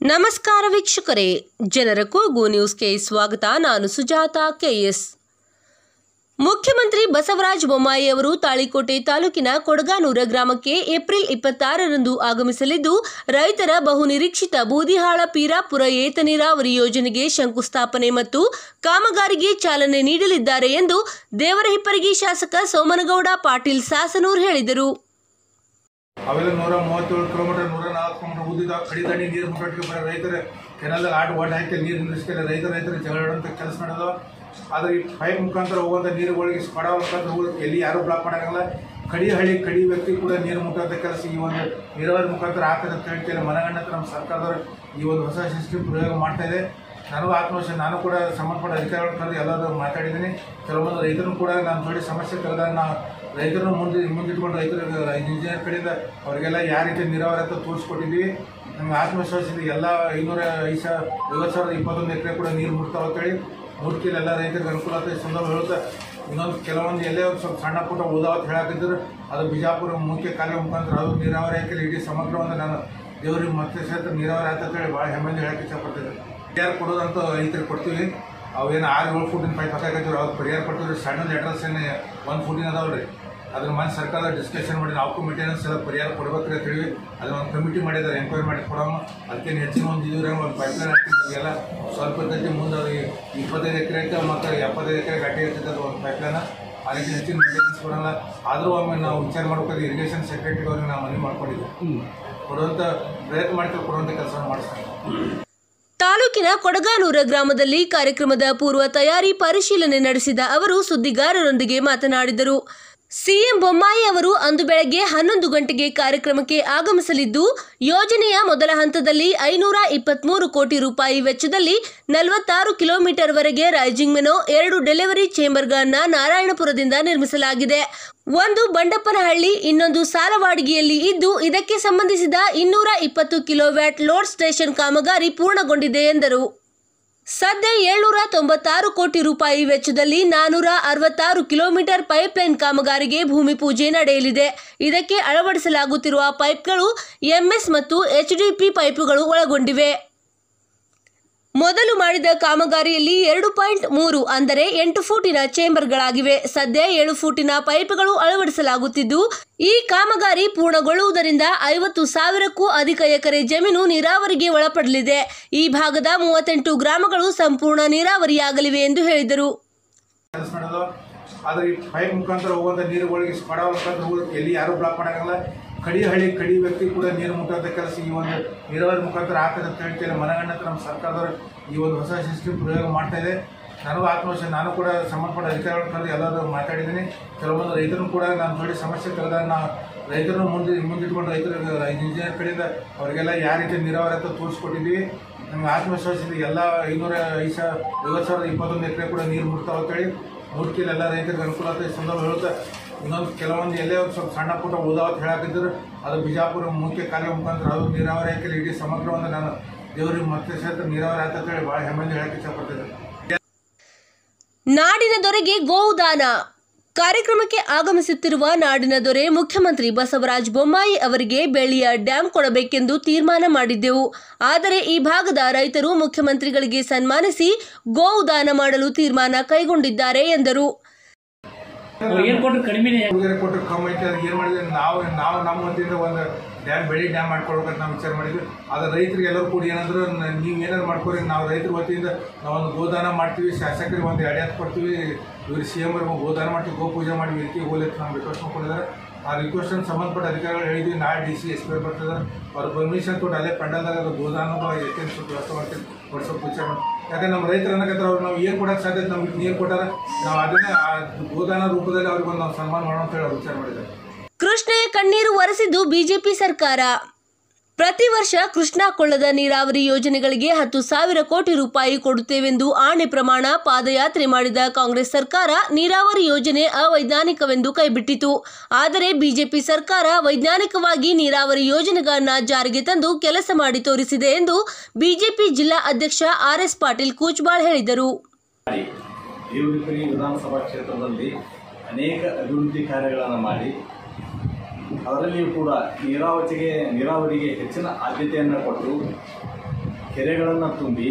ನಮಸ್ಕಾರ ವೀಕ್ಷಕರೇ ಜನರ ಕೂಗು ನ್ಯೂಸ್ಗೆ ಸ್ವಾಗತ ನಾನು ಸುಜಾತ ಕೆಎಸ್ ಮುಖ್ಯಮಂತ್ರಿ ಬಸವರಾಜ ಬೊಮ್ಮಾಯಿ ಅವರು ತಾಳಿಕೋಟೆ ತಾಲೂಕಿನ ಕೊಡಗಾನೂರ ಗ್ರಾಮಕ್ಕೆ ಏಪ್ರಿಲ್ ಇಪ್ಪತ್ತಾರರಂದು ಆಗಮಿಸಲಿದ್ದು ರೈತರ ಬಹುನಿರೀಕ್ಷಿತ ಬೂದಿಹಾಳ ಪೀರಾಪುರ ಏತ ನೀರಾವರಿ ಯೋಜನೆಗೆ ಶಂಕುಸ್ಥಾಪನೆ ಮತ್ತು ಕಾಮಗಾರಿಗೆ ಚಾಲನೆ ನೀಡಲಿದ್ದಾರೆ ಎಂದು ದೇವರಹಿಪ್ಪರಗಿ ಶಾಸಕ ಸೋಮನಗೌಡ ಪಾಟೀಲ್ ಸಾಸನೂರ್ ಹೇಳಿದರು ಅವೆಲ್ಲ ನೂರ ಮೂವತ್ತೇಳು ಕಿಲೋಮೀಟರ್ ನೂರ ನಾಲ್ಕು ಕಿಲೋಮೀಟರ್ ಉದ್ದಿದ ಕಡಿದಣಿ ನೀರು ಮುಟ್ಟೋಟಿಗೆ ಬರೋ ರೈತರ ಕೆನಲ್ದಾಗ ಆಟ ಒಡ್ಡ ಹಾಕಿ ನೀರು ನಿಲ್ಲಿಸ್ತಾರೆ ರೈತ ರೈತರ ಜಗಳಾಡುವಂಥ ಕೆಲಸ ನಡೆದ ಆದ್ರೆ ಈ ಪೈಪ್ ಮುಖಾಂತರ ಹೋಗುವಂಥ ನೀರುಗಳಿಗೆ ಸ್ಪಡ ಮುಖಾಂತರ ಹೋಗೋದಕ್ಕೆ ಎಲ್ಲಿ ಯಾರು ಬ್ಲಾಕ್ ಮಾಡೋಂಗಿಲ್ಲ ಕಡಿ ಹಳ್ಳಿ ಕಡಿ ವ್ಯಕ್ತಿ ಕೂಡ ನೀರು ಮುಟ್ಟುವಂಥ ಕೆಲಸ ಈ ಒಂದು ನೀರಾವರಿ ಮುಖಾಂತರ ಆಗ್ತದೆ ಅಂತ ಹೇಳ್ತಾರೆ ಮನಗಂಡ ನಮ್ಮ ಸರ್ಕಾರದವರು ಈ ಒಂದು ಹೊಸ ಸಿಸ್ಟಮ್ ಪ್ರಯೋಗ ಮಾಡ್ತಾ ಇದೆ ನನಗೂ ಆತ್ಮವಿಶ್ವಾಸ ನಾನು ಕೂಡ ಸಂಬಂಧಪಟ್ಟ ಅಧಿಕಾರಿಗಳು ಕರೆದು ಎಲ್ಲರೂ ಮಾತಾಡಿದ್ದೀನಿ ಕೆಲವೊಂದು ರೈತರು ಕೂಡ ನಾನು ನೋಡಿ ಸಮಸ್ಯೆ ಕರೆದಾಗ ನಾವು ರೈತರನ್ನು ಮುಂದೆ ಮುಂದಿಟ್ಕೊಂಡು ರೈತರು ಇಂಜಿನಿಯರ್ ಕಡೆಯಿಂದ ಅವರಿಗೆಲ್ಲ ಯಾವ ರೀತಿ ನೀರಾವರಿ ಅಂತ ತೋರಿಸ್ಕೊಟ್ಟಿದ್ವಿ ನಮ್ಗೆ ಆತ್ಮವಿಶ್ವಾಸ ಇದೆ ಎಲ್ಲ ಐನೂರ ಐದು ಸಾವಿರ ಐವತ್ತು ಸಾವಿರದ ಇಪ್ಪತ್ತೊಂದು ಎಕರೆ ಕೂಡ ನೀರು ಮುಟ್ತಾವ ಅಂತೇಳಿ ಮುಟ್ಕಿಲ್ಲ ಎಲ್ಲ ರೈತರಿಗೆ ಅನುಕೂಲ ಆಗ್ತದೆ ಈ ಸಂದರ್ಭ ಹೇಳುತ್ತೆ ಇನ್ನೊಂದು ಕೆಲವೊಂದು ಎಲ್ಲೇ ಒಂದು ಸ್ವಲ್ಪ ಸಣ್ಣ ಪುಟ್ಟ ಉದಾವತ್ ಹೇಳಾಕಿದ್ರು ಅದು ಬಿಜಾಪುರ ಮುಖ್ಯ ಕಾರ್ಯ ಮುಖಾಂತರ ಅದು ನೀರಾವರಿ ಹಾಕಿ ಇಡೀ ಸಮಗ್ರವನ್ನು ನಾನು ದೇವ್ರಿಗೆ ಮತ್ತೆ ಸಹಿತ ನೀರಾವರಿ ಆಯ್ತು ಅಂತೇಳಿ ಭಾಳ ಹೆಮ್ಮೆಯಿಂದ ಹೇಳಕ್ಕೆ ಇಷ್ಟಪಡ್ತಿದ್ದೆ ಪರಿಹಾರ ಕೊಡೋದಂತ ರೈತರಿಗೆ ಕೊಡ್ತೀವಿ ಅವೇನು ಆರು ಏಳು ಫುಟಿನ ಪೈಪ್ ಹಾಕಾಕತ್ತೀವಿ ಅವ್ರು ಪರಿಹಾರ ಕೊಡ್ತೀವಿ ಸಣ್ಣ ಲೆಟರ್ಸ್ ಏನು ಒಂದು ಫುಟಿನ ಅದಾವ್ರಿ ಅದ್ರ ಮೇಲೆ ಸರ್ಕಾರದ ಡಿಸ್ಕಷನ್ ಮಾಡಿ ನಾವು ಮೇಂಟೆನೆನ್ಸ್ ಎಲ್ಲ ಪರಿಹಾರ ಕೊಡ್ಬೇಕ್ರಿ ಅಂತ ಹೇಳಿ ಅದನ್ನ ಒಂದು ಕಮಿಟಿ ಮಾಡಿದ್ದಾರೆ ಎಂಕ್ವೈರಿ ಮಾಡಿ ಕೊಡೋಣ ಅದಕ್ಕೆ ಹೆಚ್ಚಿನ ಒಂದು ಇದ್ರೆ ಒಂದು ಪೈಪ್ಲೈನ್ ಹಾಕ್ತಿದ್ವಿ ಎಲ್ಲ ಸ್ವಲ್ಪ ಇರ್ತೈತಿ ಮುಂದೆ ಅದು ಇಪ್ಪತ್ತೈದು ಎಕರೆಗೆ ಮತ್ತು ಎಪ್ಪತ್ತೈದು ಎಕರೆ ಗಟ್ಟಿ ಇರ್ತೈತೆ ಅದು ಒಂದು ಪೈಪ್ಲೈನ್ ಆ ರೀತಿ ಹೆಚ್ಚಿನ ಮೇಂಟೆನೆನ್ಸ್ ಬರೋಲ್ಲ ಆದರೂ ಒಮ್ಮೆ ನಾವು ವಿಚಾರ ಮಾಡ್ಬೇಕಾದ್ರೆ ಇರಿಗೇಷನ್ ಸೆಕ್ರೆಟರಿ ಅವ್ರಿಗೆ ನಾವು ಮನವಿ ಮಾಡ್ಕೊಂಡಿದ್ವಿ ಕೊಡುವಂಥ ಪ್ರಯತ್ನ ಮಾಡ್ತೀವಿ ಕೊಡುವಂಥ ಕೆಲಸ ಮಾಡಿಸ್ತಾರೆ ತಾಲೂಕಿನ ಕೊಡಗಾನೂರ ಗ್ರಾಮದಲ್ಲಿ ಕಾರ್ಯಕ್ರಮದ ಪೂರ್ವ ತಯಾರಿ ಪರಿಶೀಲನೆ ನಡೆಸಿದ ಅವರು ಸುದ್ದಿಗಾರರೊಂದಿಗೆ ಮಾತನಾಡಿದರು ಸಿಎಂ ಬೊಮ್ಮಾಯಿ ಅವರು ಅಂದು ಬೆಳಗ್ಗೆ ಹನ್ನೊಂದು ಗಂಟೆಗೆ ಕಾರ್ಯಕ್ರಮಕ್ಕೆ ಆಗಮಿಸಲಿದ್ದು ಯೋಜನೆಯ ಮೊದಲ ಹಂತದಲ್ಲಿ ಐನೂರ ಇಪ್ಪತ್ಮೂರು ಕೋಟಿ ರೂಪಾಯಿ ವೆಚ್ಚದಲ್ಲಿ ನಲವತ್ತಾರು ಕಿಲೋಮೀಟರ್ ವರೆಗೆ ರೈಜಿಂಗ್ ಮೆನೋ ಎರಡು ಡೆಲಿವರಿ ಚೇಂಬರ್ಗಳನ್ನ ನಾರಾಯಣಪುರದಿಂದ ನಿರ್ಮಿಸಲಾಗಿದೆ ಒಂದು ಬಂಡಪ್ಪನಹಳ್ಳಿ ಇನ್ನೊಂದು ಸಾಲವಾಡಿಗೆಯಲ್ಲಿ ಇದ್ದು ಇದಕ್ಕೆ ಸಂಬಂಧಿಸಿದ ಇನ್ನೂರ ಇಪ್ಪತ್ತು ಕಿಲೋವ್ಯಾಟ್ ಲೋಡ್ ಸ್ಟೇಷನ್ ಕಾಮಗಾರಿ ಪೂರ್ಣಗೊಂಡಿದೆ ಎಂದರು ಸದ್ಯ ಏಳ್ನೂರ ತೊಂಬತ್ತಾರು ಕೋಟಿ ರೂಪಾಯಿ ವೆಚ್ಚದಲ್ಲಿ ನಾನೂರ ಅರವತ್ತಾರು ಕಿಲೋಮೀಟರ್ ಪೈಪ್ಲೈನ್ ಕಾಮಗಾರಿಗೆ ಭೂಮಿ ಪೂಜೆ ನಡೆಯಲಿದೆ ಇದಕ್ಕೆ ಅಳವಡಿಸಲಾಗುತ್ತಿರುವ ಪೈಪ್ಗಳು ಎಂಎಸ್ ಮತ್ತು ಎಚ್ಡಿಪಿ ಪೈಪುಗಳು ಒಳಗೊಂಡಿವೆ ಮೊದಲು ಮಾಡಿದ ಕಾಮಗಾರಿಯಲ್ಲಿ ಎರಡು ಪಾಯಿಂಟ್ ಮೂರು ಅಂದರೆ ಎಂಟು ಫೂಟಿನ ಚೇಂಬರ್ಗಳಾಗಿವೆ ಸದ್ಯ ಏಳು ಫೂಟಿನ ಪೈಪ್ಗಳು ಅಳವಡಿಸಲಾಗುತ್ತಿದ್ದು ಈ ಕಾಮಗಾರಿ ಪೂರ್ಣಗೊಳ್ಳುವುದರಿಂದ ಐವತ್ತು ಸಾವಿರಕ್ಕೂ ಅಧಿಕ ಎಕರೆ ಜಮೀನು ನೀರಾವರಿಗೆ ಒಳಪಡಲಿದೆ ಈ ಭಾಗದ ಮೂವತ್ತೆಂಟು ಗ್ರಾಮಗಳು ಸಂಪೂರ್ಣ ನೀರಾವರಿಯಾಗಲಿವೆ ಎಂದು ಹೇಳಿದರು ಕೆಲಸ ಮಾಡೋದು ಆದ್ರೆ ಈ ಪೈಪ್ ಮುಖಾಂತರ ಹೋಗುವಂಥ ನೀರುಗಳಿಗೆ ಸ್ಪಡ ಮುಖಾಂತರ ಹೋಗೋದಕ್ಕೆ ಎಲ್ಲಿ ಯಾರು ಬ್ಲಾಕ್ ಮಾಡೋಂಗಿಲ್ಲ ಕಡಿ ಹಳ್ಳಿ ಕಡಿ ವ್ಯಕ್ತಿ ಕೂಡ ನೀರು ಮುಟ್ಟುವಂಥ ಕೆಲಸ ಈ ಒಂದು ನೀರಾವರಿ ಮುಖಾಂತರ ಆಗ್ತದೆ ಅಂತ ಹೇಳ್ತಾರೆ ಮನಗಂಡ ನಮ್ಮ ಸರ್ಕಾರದವರು ಈ ಒಂದು ಹೊಸ ಸಿಸ್ಟಮ್ ಪ್ರಯೋಗ ಮಾಡ್ತಾ ಇದೆ ನನಗೂ ಆತ್ಮವಿಶ್ವಾಸ ನಾನು ಕೂಡ ಸಂಬಂಧಪಟ್ಟ ಅಧಿಕಾರಿಗಳು ಕರೆದು ಎಲ್ಲರೂ ಮಾತಾಡಿದ್ದೀನಿ ಕೆಲವೊಂದು ರೈತರು ಕೂಡ ನಾನು ನೋಡಿ ಸಮಸ್ಯೆ ಕರೆದಾಗ ನಾವು ರೈತರನ್ನು ಮುಂದೆ ಮುಂದಿಟ್ಕೊಂಡು ರೈತರು ಇಂಜಿನಿಯರ್ ಕಡೆಯಿಂದ ಅವರಿಗೆಲ್ಲ ಯಾವ ರೀತಿ ನೀರಾವರಿ ಅಂತ ತೋರಿಸ್ಕೊಟ್ಟಿದ್ವಿ ನಮ್ಗೆ ಆತ್ಮವಿಶ್ವಾಸ ಇದೆ ಎಲ್ಲ ಐನೂರ ಐದು ಸಾವಿರ ಐವತ್ತು ಸಾವಿರದ ಇಪ್ಪತ್ತೊಂದು ಎಕರೆ ಕೂಡ ನೀರು ಮುಟ್ತಾವ ಅಂತೇಳಿ ಮುಟ್ಕಿಲ್ಲ ಎಲ್ಲ ರೈತರಿಗೆ ಅನುಕೂಲ ಆಗ್ತದೆ ಈ ಸಂದರ್ಭ ಹೇಳುತ್ತೆ ಇನ್ನೊಂದು ಕೆಲವೊಂದು ಎಲ್ಲೇ ಒಂದು ಸ್ವಲ್ಪ ಸಣ್ಣ ಪುಟ್ಟ ಉದಾವತ್ ಹೇಳಾಕಿದ್ರು ಅದು ಬಿಜಾಪುರ ಮುಖ್ಯ ಕಾರ್ಯ ಮುಖಾಂತರ ಅದು ನೀರಾವರಿ ಹಾಕಿ ಇಡೀ ಸಮಗ್ರವನ್ನು ನಾನು ದೇವರಿಗೆ ಮತ್ತೆ ಸಹಿತ ನೀರಾವರಿ ಆಯ್ತು ಅಂತೇಳಿ ಭಾಳ ಹೆಮ್ಮೆಯಿಂದ ಹೇಳಕ್ಕೆ ಇಷ್ಟಪಡ್ತಿದ್ದೆ ನಾಡಿನ ದೊರೆಗೆ ಗೋದಾನ ಕಾರ್ಯಕ್ರಮಕ್ಕೆ ಆಗಮಿಸುತ್ತಿರುವ ನಾಡಿನ ದೊರೆ ಮುಖ್ಯಮಂತ್ರಿ ಬಸವರಾಜ ಬೊಮ್ಮಾಯಿ ಅವರಿಗೆ ಬೆಳ್ಳಿಯ ಡ್ಯಾಂ ಕೊಡಬೇಕೆಂದು ತೀರ್ಮಾನ ಮಾಡಿದ್ದೆವು ಆದರೆ ಈ ಭಾಗದ ರೈತರು ಮುಖ್ಯಮಂತ್ರಿಗಳಿಗೆ ಸನ್ಮಾನಿಸಿ ಗೋದಾನ ಮಾಡಲು ತೀರ್ಮಾನ ಕೈಗೊಂಡಿದ್ದಾರೆ ಎಂದರು ಏನ್ ಕೊಟ್ರು ಕಡಿಮೆನೆ ಉಡುಗೊರೆ ಕೊಟ್ಟು ಕಮ್ಮಿ ಐತೆ ಅದು ಏನು ಮಾಡಿದ್ವಿ ನಾವು ನಾವು ನಮ್ಮ ವತಿಯಿಂದ ಒಂದು ಡ್ಯಾಮ್ ಬೆಳಿ ಡ್ಯಾಮ್ ಮಾಡ್ಕೊಳ್ಬೇಕಂತ ನಾವು ವಿಚಾರ ಮಾಡಿದ್ವಿ ಆದ್ರೆ ರೈತರಿಗೆ ಎಲ್ಲರೂ ಕೂಡಿ ಏನಂದ್ರೆ ನ- ನೀವು ಏನಾದ್ರು ಮಾಡ್ಕೊರಿ ನಾವು ರೈತರ ವತಿಯಿಂದ ನಾವು ಒಂದು ಗೋದಾನ ಮಾಡ್ತೀವಿ ಶಾಸಕರಿಗೆ ಒಂದು ಎಡೆ ಕೊಡ್ತೀವಿ ಇವ್ರು ಸಿ ಎಮ್ ಗೋದಾನ ಮಾಡ್ತೀವಿ ಗೋ ಪೂಜೆ ಮಾಡಿ ವೇದಿಕೆ ಹೋಗ್ಲಿ ಅಂತ ನಾವು ರಿಕ್ವೆಸ್ಟ್ ಮಾಡ್ಕೊಂಡಿದ್ದಾರೆ ಆ ರಿಕ್ವೆಸ್ಟ್ ಸಂಬಂಧಪಟ್ಟ ಅಧಿಕಾರಿಗಳು ಹೇಳಿದ್ವಿ ನಾಳೆ ಡಿ ಸಿ ಎಸ್ ಪಿ ಬರ್ತದೆ ಅವ್ರ ಪರ್ಮಿಷನ್ ಕೊಟ್ಟು ಅಲ್ಲೇ ಪಂಡಲ್ದಾಗ ಅದು ಗೋದಾನದ ಎತ್ತಿನ ಸ್ವಲ್ಪ ವ್ಯವಸ್ಥೆ ಮಾಡ್ತೀವಿ ಕೊಡ್ಸೋಕೆ ವಿಚಾರ ಮಾಡಿ ಯಾಕಂದ್ರೆ ನಮ್ಮ ರೈತರು ಅನ್ನಕತ್ರ ಅವ್ರು ನಾವು ಏನು ಕೊಡೋಕೆ ಸಾಧ್ಯ ನಮ್ಗೆ ನೀರು ಕೊಟ್ಟಾರ ನಾವು ಅದನ್ನೇ ಆ ಗೋದಾನ ರೂಪದಲ್ಲಿ ಅವ್ರಿಗೆ ಒಂದು ನಾವು ಸನ್ಮಾನ ಮಾಡೋಣ ಅಂತ ಹೇಳಿ ಅವ್ರು ವಿಚಾರ ಮಾಡಿದ್ದಾರೆ ಕೃಷ್ಣೆಯ ಕಣ್ಣೀರು ಒರೆಸಿದ್ದು ಬಿಜೆಪಿ ಸರ್ಕಾರ ಪ್ರತಿ ವರ್ಷ ಕೃಷ್ಣಾ ಕೊಳ್ಳದ ನೀರಾವರಿ ಯೋಜನೆಗಳಿಗೆ ಹತ್ತು ಸಾವಿರ ಕೋಟಿ ರೂಪಾಯಿ ಕೊಡುತ್ತೇವೆಂದು ಆಣೆ ಪ್ರಮಾಣ ಪಾದಯಾತ್ರೆ ಮಾಡಿದ ಕಾಂಗ್ರೆಸ್ ಸರ್ಕಾರ ನೀರಾವರಿ ಯೋಜನೆ ಅವೈಜ್ಞಾನಿಕವೆಂದು ಕೈಬಿಟ್ಟಿತು ಆದರೆ ಬಿಜೆಪಿ ಸರ್ಕಾರ ವೈಜ್ಞಾನಿಕವಾಗಿ ನೀರಾವರಿ ಯೋಜನೆಗಳನ್ನ ಜಾರಿಗೆ ತಂದು ಕೆಲಸ ಮಾಡಿ ತೋರಿಸಿದೆ ಎಂದು ಬಿಜೆಪಿ ಜಿಲ್ಲಾ ಅಧ್ಯಕ್ಷ ಆರ್ಎಸ್ ಪಾಟೀಲ್ ಕೂಚ್ಬಾಳ್ ಹೇಳಿದರು ಮಾಡಿ ದೇವರಿಪುರಿ ವಿಧಾನಸಭಾ ಕ್ಷೇತ್ರದಲ್ಲಿ ಅನೇಕ ಅಭಿವೃದ್ಧಿ ಕಾರ್ಯಗಳನ್ನು ಮಾಡಿ ಅದರಲ್ಲಿಯೂ ಕೂಡ ನೀರಾವರಿಗೆ ನೀರಾವರಿಗೆ ಹೆಚ್ಚಿನ ಆದ್ಯತೆಯನ್ನು ಕೊಟ್ಟು ಕೆರೆಗಳನ್ನು ತುಂಬಿ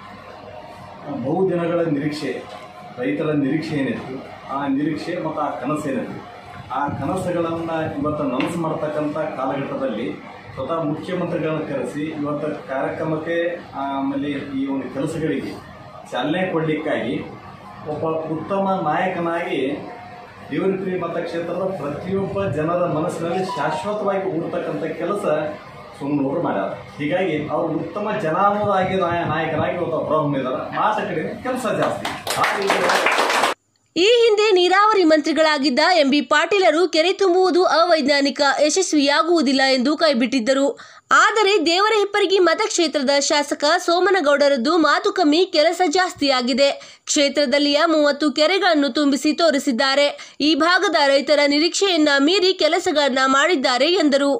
ಬಹುದಿನಗಳ ನಿರೀಕ್ಷೆ ರೈತರ ನಿರೀಕ್ಷೆ ಏನಿತ್ತು ಆ ನಿರೀಕ್ಷೆ ಮತ್ತು ಆ ಕನಸು ಏನಿತ್ತು ಆ ಕನಸುಗಳನ್ನು ಇವತ್ತು ನನಸು ಮಾಡ್ತಕ್ಕಂಥ ಕಾಲಘಟ್ಟದಲ್ಲಿ ಸ್ವತಃ ಮುಖ್ಯಮಂತ್ರಿಗಳನ್ನ ಕರೆಸಿ ಇವತ್ತು ಕಾರ್ಯಕ್ರಮಕ್ಕೆ ಆಮೇಲೆ ಈ ಒಂದು ಕೆಲಸಗಳಿಗೆ ಚಾಲನೆ ಕೊಡಲಿಕ್ಕಾಗಿ ಒಬ್ಬ ಉತ್ತಮ ನಾಯಕನಾಗಿ ದೇವರಿಪುರಿ ಮತಕ್ಷೇತ್ರದ ಪ್ರತಿಯೊಬ್ಬ ಜನರ ಮನಸ್ಸಿನಲ್ಲಿ ಶಾಶ್ವತವಾಗಿ ಊರ್ತಕ್ಕಂಥ ಕೆಲಸ ಸುಮ್ಮನವರು ಮಾಡ್ಯಾರ ಹೀಗಾಗಿ ಅವರು ಉತ್ತಮ ಜನಾನುರಾಗಿ ನಾಯ ನಾಯಕರಾಗಿ ಇವತ್ತು ಹೊರಹೊಮ್ಮಿದಾರ ಮಾತ ಕಡಿಮೆ ಕೆಲಸ ಜಾಸ್ತಿ ಆ ರೀತಿ ಈ ಹಿಂದೆ ನೀರಾವರಿ ಮಂತ್ರಿಗಳಾಗಿದ್ದ ಎಂಬಿ ಪಾಟೀಲರು ಕೆರೆ ತುಂಬುವುದು ಅವೈಜ್ಞಾನಿಕ ಯಶಸ್ವಿಯಾಗುವುದಿಲ್ಲ ಎಂದು ಕೈಬಿಟ್ಟಿದ್ದರು ಆದರೆ ದೇವರ ಹಿಪ್ಪರಗಿ ಮತಕ್ಷೇತ್ರದ ಶಾಸಕ ಸೋಮನಗೌಡರದ್ದು ಮಾತು ಕಮ್ಮಿ ಕೆಲಸ ಜಾಸ್ತಿಯಾಗಿದೆ ಕ್ಷೇತ್ರದಲ್ಲಿಯ ಮೂವತ್ತು ಕೆರೆಗಳನ್ನು ತುಂಬಿಸಿ ತೋರಿಸಿದ್ದಾರೆ ಈ ಭಾಗದ ರೈತರ ನಿರೀಕ್ಷೆಯನ್ನ ಮೀರಿ ಕೆಲಸಗಳನ್ನ ಮಾಡಿದ್ದಾರೆ ಎಂದರು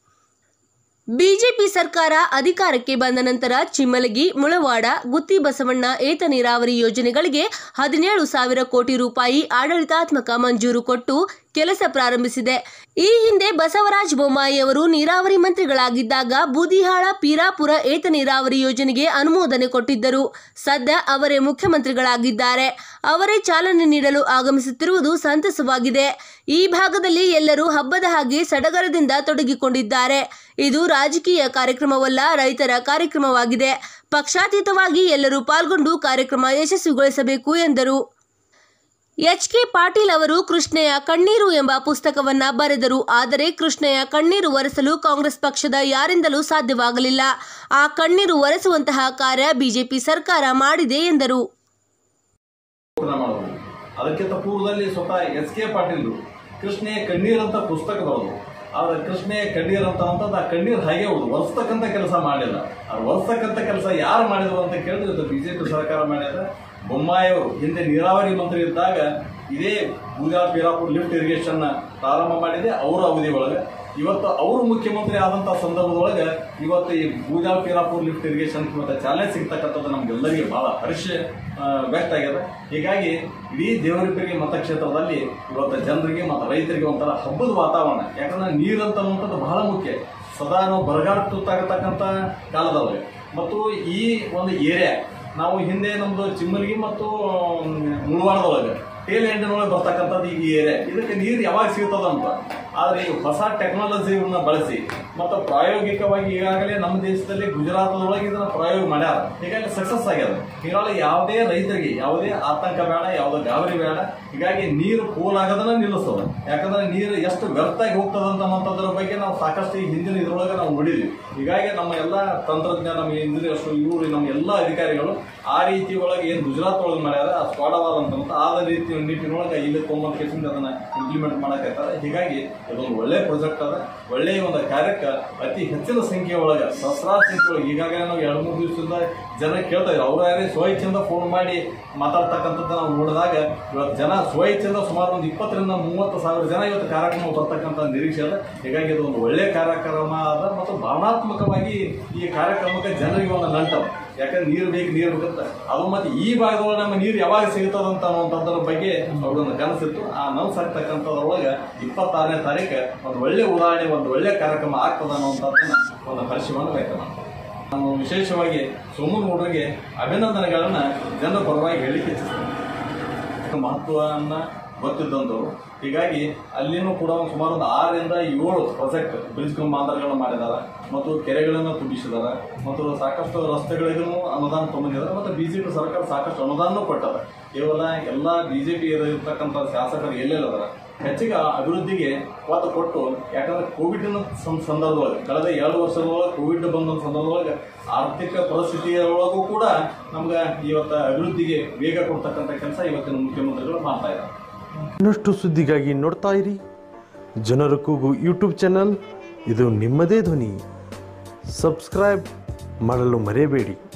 ಬಿಜೆಪಿ ಸರ್ಕಾರ ಅಧಿಕಾರಕ್ಕೆ ಬಂದ ನಂತರ ಚಿಮ್ಮಲಗಿ ಮುಳವಾಡ ಗುತ್ತಿ ಬಸವಣ್ಣ ಏತ ನೀರಾವರಿ ಯೋಜನೆಗಳಿಗೆ ಹದಿನೇಳು ಸಾವಿರ ಕೋಟಿ ರೂಪಾಯಿ ಆಡಳಿತಾತ್ಮಕ ಮಂಜೂರು ಕೊಟ್ಟು ಕೆಲಸ ಪ್ರಾರಂಭಿಸಿದೆ ಈ ಹಿಂದೆ ಬಸವರಾಜ ಬೊಮ್ಮಾಯಿ ಅವರು ನೀರಾವರಿ ಮಂತ್ರಿಗಳಾಗಿದ್ದಾಗ ಬೂದಿಹಾಳ ಪೀರಾಪುರ ಏತ ನೀರಾವರಿ ಯೋಜನೆಗೆ ಅನುಮೋದನೆ ಕೊಟ್ಟಿದ್ದರು ಸದ್ಯ ಅವರೇ ಮುಖ್ಯಮಂತ್ರಿಗಳಾಗಿದ್ದಾರೆ ಅವರೇ ಚಾಲನೆ ನೀಡಲು ಆಗಮಿಸುತ್ತಿರುವುದು ಸಂತಸವಾಗಿದೆ ಈ ಭಾಗದಲ್ಲಿ ಎಲ್ಲರೂ ಹಬ್ಬದ ಹಾಗೆ ಸಡಗರದಿಂದ ತೊಡಗಿಕೊಂಡಿದ್ದಾರೆ ಇದು ರಾಜಕೀಯ ಕಾರ್ಯಕ್ರಮವಲ್ಲ ರೈತರ ಕಾರ್ಯಕ್ರಮವಾಗಿದೆ ಪಕ್ಷಾತೀತವಾಗಿ ಎಲ್ಲರೂ ಪಾಲ್ಗೊಂಡು ಕಾರ್ಯಕ್ರಮ ಯಶಸ್ವಿಗೊಳಿಸಬೇಕು ಎಂದರು ಎಚ್ ಕೆ ಪಾಟೀಲ್ ಅವರು ಕೃಷ್ಣೆಯ ಕಣ್ಣೀರು ಎಂಬ ಪುಸ್ತಕವನ್ನ ಬರೆದರು ಆದರೆ ಕೃಷ್ಣೆಯ ಕಣ್ಣೀರು ಒರೆಸಲು ಕಾಂಗ್ರೆಸ್ ಪಕ್ಷದ ಯಾರಿಂದಲೂ ಸಾಧ್ಯವಾಗಲಿಲ್ಲ ಆ ಕಣ್ಣೀರು ಒರೆಸುವಂತಹ ಕಾರ್ಯ ಬಿಜೆಪಿ ಸರ್ಕಾರ ಮಾಡಿದೆ ಎಂದರು ಪೂರ್ಣ ಮಾಡೋದು ಅದಕ್ಕಿಂತ ಪೂರ್ವದಲ್ಲಿ ಸ್ವತಃ ಎಸ್ ಕೆ ಪಾಟೀಲ್ರು ಕೃಷ್ಣೆಯ ಕಣ್ಣೀರ್ ಅಂತ ಪುಸ್ತಕ ಬರೋದು ಆದ್ರೆ ಕೃಷ್ಣೆಯ ಕಣ್ಣೀರ್ ಅಂತ ಅಂತಂದು ಆ ಕಣ್ಣೀರ್ ಹಾಗೆ ಉಳಿದು ಒರೆಸ್ತಕ್ಕಂಥ ಕೆಲಸ ಮಾಡಲಿಲ್ಲ ಆ ಒರೆಸ್ತಕ್ಕಂಥ ಕೆಲಸ ಯಾರು ಮಾಡಿದ್ರು ಅಂತ ಕೇಳಿದ್ರೆ ಇವತ್ತು ಬಿಜೆಪಿ ಸರ್ಕಾರ ಮಾಡಿದ್ರೆ ಬೊಮ್ಮಾಯಿ ಅವರು ಹಿಂದೆ ನೀರಾವರಿ ಮಂತ್ರಿ ಇದ್ದಾಗ ಇದೇ ಬೂದಾ ಪೀರಾಪುರ ಲಿಫ್ಟ್ ಇರಿಗೇಷನ್ ಪ್ರಾರಂಭ ಮಾಡಿದೆ ಅವರ ಅವಧಿ ಒಳಗೆ ಇವತ್ತು ಅವರು ಮುಖ್ಯಮಂತ್ರಿ ಆದಂಥ ಸಂದರ್ಭದೊಳಗೆ ಇವತ್ತು ಈ ಬೂದಾ ಪೀರಾಪುರ ಲಿಫ್ಟ್ ಇರಿಗೇಷನ್ ಇವತ್ತು ಚಾಲನೆ ಸಿಗ್ತಕ್ಕಂಥದ್ದು ನಮ್ಗೆಲ್ಲರಿಗೆ ಬಹಳ ಹರ್ಷ ಆ, ವ್ಯಕ್ತ ಆಗಿದೆ ಹೀಗಾಗಿ ಇಡೀ ದೇವರಿಪರಿಗೆ ಮತಕ್ಷೇತ್ರದಲ್ಲಿ ಇವತ್ತು ಜನರಿಗೆ ಮತ್ತು ರೈತರಿಗೆ ಒಂಥರ ಹಬ್ಬದ ವಾತಾವರಣ ಯಾಕಂದ್ರೆ ನೀರಂತ ಅನ್ನುವಂಥದ್ದು ಬಹಳ ಮುಖ್ಯ ಸದಾ ನಾವು ಬರಗಾಲ ತುತ್ತಾಗತಕ್ಕಂಥ ಕಾಲದೊಳಗೆ ಮತ್ತು ಈ ಒಂದು ಏರಿಯಾ ನಾವು ಹಿಂದೆ ನಮ್ದು ಚಿಮ್ಮಲ್ಗಿ ಮತ್ತು ಮುಳವಾಡದೊಳಗೆ ಟೇಲ್ ಎಂಡಿನೊಳಗೆ ಬರ್ತಕ್ಕಂಥದ್ದು ಈ ಏರಿಯಾ ಇದಕ್ಕೆ ನೀರು ಯಾವಾಗ ಸಿಗ್ತದಂತ ಆದರೆ ಈ ಹೊಸ ಟೆಕ್ನಾಲಜಿಯನ್ನ ಬಳಸಿ ಮತ್ತು ಪ್ರಾಯೋಗಿಕವಾಗಿ ಈಗಾಗಲೇ ನಮ್ಮ ದೇಶದಲ್ಲಿ ಗುಜರಾತದೊಳಗೆ ಇದನ್ನ ಪ್ರಯೋಗ ಮಾಡ್ಯಾರ ಹೀಗಾಗಿ ಸಕ್ಸಸ್ ಆಗ್ಯದ ಹೀಗಾಗಿ ಯಾವುದೇ ರೈತರಿಗೆ ಯಾವುದೇ ಆತಂಕ ಬೇಡ ಯಾವುದೇ ಗಾಬರಿ ಬೇಡ ಹೀಗಾಗಿ ನೀರು ಪೋಲಾಗದನ್ನ ನಿಲ್ಲಿಸ್ತದ ಯಾಕಂದ್ರೆ ನೀರು ಎಷ್ಟು ವ್ಯರ್ಥ ಆಗಿ ಹೋಗ್ತದಂತ ಅನ್ನೋದ್ರ ಬಗ್ಗೆ ನಾವು ಸಾಕಷ್ಟು ಈ ಹಿಂದಿನ ಇದ್ರೊಳಗೆ ನಾವು ನೋಡಿದ್ವಿ ಹೀಗಾಗಿ ನಮ್ಮ ಎಲ್ಲ ತಂತ್ರಜ್ಞಾನ ನಮ್ಮ ಇಂಜಿನಿಯರ್ಸ್ ಇವರು ನಮ್ಮ ಎಲ್ಲ ಅಧಿಕಾರಿಗಳು ಆ ರೀತಿ ಒಳಗೆ ಏನು ಗುಜರಾತ್ ಒಳಗೆ ಮಾಡ್ಯಾರ ಆ ಸ್ಕ್ವಾಡವಾಲ್ ಅಂತ ಆದ ರೀತಿ ನಿಟ್ಟಿನೊಳಗೆ ಇಲ್ಲಿ ತೊಗೊಂಬಂದ್ ಕೇಸಿಂದ ಅದನ್ನ ಇಂಪ್ಲಿಮೆಂಟ್ ಮಾಡಕತ್ತಾರ ಹೀಗಾಗಿ ಇದೊಂದು ಒಳ್ಳೆ ಪ್ರಾಜೆಕ್ಟ್ ಅದ ಒಳ್ಳೆಯ ಒಂದು ಕಾರ್ಯಕ್ಕೆ ಅತಿ ಹೆಚ್ಚಿನ ಸಂಖ್ಯೆ ಒಳಗೆ ಸಹಸ್ರಾರು ಸಂಖ್ಯೆ ಒಳಗೆ ಈಗಾಗಲೇ ನಾವು ಎರಡು ಮೂರು ದಿವಸದಿಂದ ಜನ ಕೇಳ್ತಾ ಇದ್ರು ಅವ್ರ ಯಾರೇ ಸ್ವಇಚ್ಛೆಯಿಂದ ಫೋನ್ ಮಾಡಿ ಮಾತಾಡ್ತಕ್ಕಂಥದ್ದು ನಾವು ನೋಡಿದಾಗ ಇವತ್ತು ಜನ ಸ್ವಇಚ್ಛೆಯಿಂದ ಸುಮಾರು ಒಂದು ಇಪ್ಪತ್ತರಿಂದ ಮೂವತ್ತು ಸಾವಿರ ಜನ ಇವತ್ತು ಕಾರ್ಯಕ್ರಮ ಬರ್ತಕ್ಕಂಥ ನಿರೀಕ್ಷೆ ಅದ ಹೀಗಾಗಿ ಇದು ಒಂದು ಒಳ್ಳೆ ಕಾರ್ಯಕ್ರಮ ಅದ ಮತ್ತು ಭಾವನಾತ್ಮಕವಾಗಿ ಈ ಕಾರ್ಯಕ್ರಮಕ್ಕೆ ಜನರಿಗೆ ಒಂದು ನಂಟದ ಯಾಕಂದ್ರೆ ನೀರು ಬೇಕು ನೀರು ಬೇಕಂತ ಅದು ಮತ್ತೆ ಈ ಭಾಗದೊಳಗೆ ನಮ್ಮ ನೀರು ಯಾವಾಗ ಸಿಗ್ತದಂತ ಅನ್ನುವಂಥದ್ರ ಬಗ್ಗೆ ಅವ್ರೊಂದು ಕನಸಿತ್ತು ಆ ನನ್ಸಾಗ್ತಕ್ಕಂಥದ್ರೊಳಗೆ ಇಪ್ಪತ್ತಾರನೇ ತಾರೀಕು ಒಂದು ಒಳ್ಳೆ ಉದಾಹರಣೆ ಒಂದು ಒಳ್ಳೆ ಕಾರ್ಯಕ್ರಮ ಆಗ್ತದ ಅನ್ನುವಂಥದ್ದನ್ನ ಒಂದು ಹರ್ಷವನ್ನು ವ್ಯಕ್ತ ಮಾಡ್ತಾರೆ ನಾನು ವಿಶೇಷವಾಗಿ ಸೋಮನಗೌಡರಿಗೆ ಅಭಿನಂದನೆಗಳನ್ನ ಜನರ ಪರವಾಗಿ ಹೇಳಿಕೆ ಇಚ್ಛಿಸ್ತೇನೆ ಮಹತ್ವವನ್ನ ಗೊತ್ತಿದ್ದಂಥವ್ರು ಹೀಗಾಗಿ ಅಲ್ಲಿನೂ ಕೂಡ ಒಂದು ಸುಮಾರು ಒಂದು ಆರರಿಂದ ಏಳು ಪ್ರಾಜೆಕ್ಟ್ ಬ್ರಿಡ್ಜ್ ಕಂಬಾಂತರಗಳನ್ನು ಮಾಡಿದ್ದಾರೆ ಮತ್ತು ಕೆರೆಗಳನ್ನು ತುಂಬಿಸಿದ್ದಾರೆ ಮತ್ತು ಸಾಕಷ್ಟು ರಸ್ತೆಗಳಿಗೂ ಅನುದಾನ ತೊಗೊಂಡಿದ್ದಾರೆ ಮತ್ತು ಬಿಜೆಪಿ ಸರ್ಕಾರ ಸಾಕಷ್ಟು ಅನುದಾನ ಕೊಟ್ಟದ ಕೇವಲ ಎಲ್ಲ ಬಿಜೆಪಿ ಇರತಕ್ಕಂಥ ಶಾಸಕರು ಎಲ್ಲೆಲ್ಲದಾರ ಹೆಚ್ಚಿಗೆ ಅಭಿವೃದ್ಧಿಗೆ ಒತ್ತು ಕೊಟ್ಟು ಯಾಕಂದ್ರೆ ಕೋವಿಡ್ನ ಸಂ- ಸಂದರ್ಭದೊಳಗೆ ಕಳೆದ ಎರಡು ವರ್ಷದೊಳಗೆ ಕೋವಿಡ್ ಬಂದ ಸಂದರ್ಭದೊಳಗೆ ಆರ್ಥಿಕ ಪರಿಸ್ಥಿತಿಯೊಳಗೂ ಕೂಡ ನಮ್ಗೆ ಇವತ್ತು ಅಭಿವೃದ್ಧಿಗೆ ವೇಗ ಕೊಡ್ತಕ್ಕಂಥ ಕೆಲಸ ಇವತ್ತಿನ ಮುಖ್ಯಮಂತ್ರಿಗಳು ಮಾಡ್ತಾ ಇದ್ದಾರೆ ಇನ್ನಷ್ಟು ಸುದ್ದಿಗಾಗಿ ನೋಡ್ತಾ ಇರಿ ಜನರ ಕೂಗು ಯೂಟ್ಯೂಬ್ ಚಾನಲ್ ಇದು ನಿಮ್ಮದೇ ಧ್ವನಿ ಸಬ್ಸ್ಕ್ರೈಬ್ ಮಾಡಲು ಮರೆಯಬೇಡಿ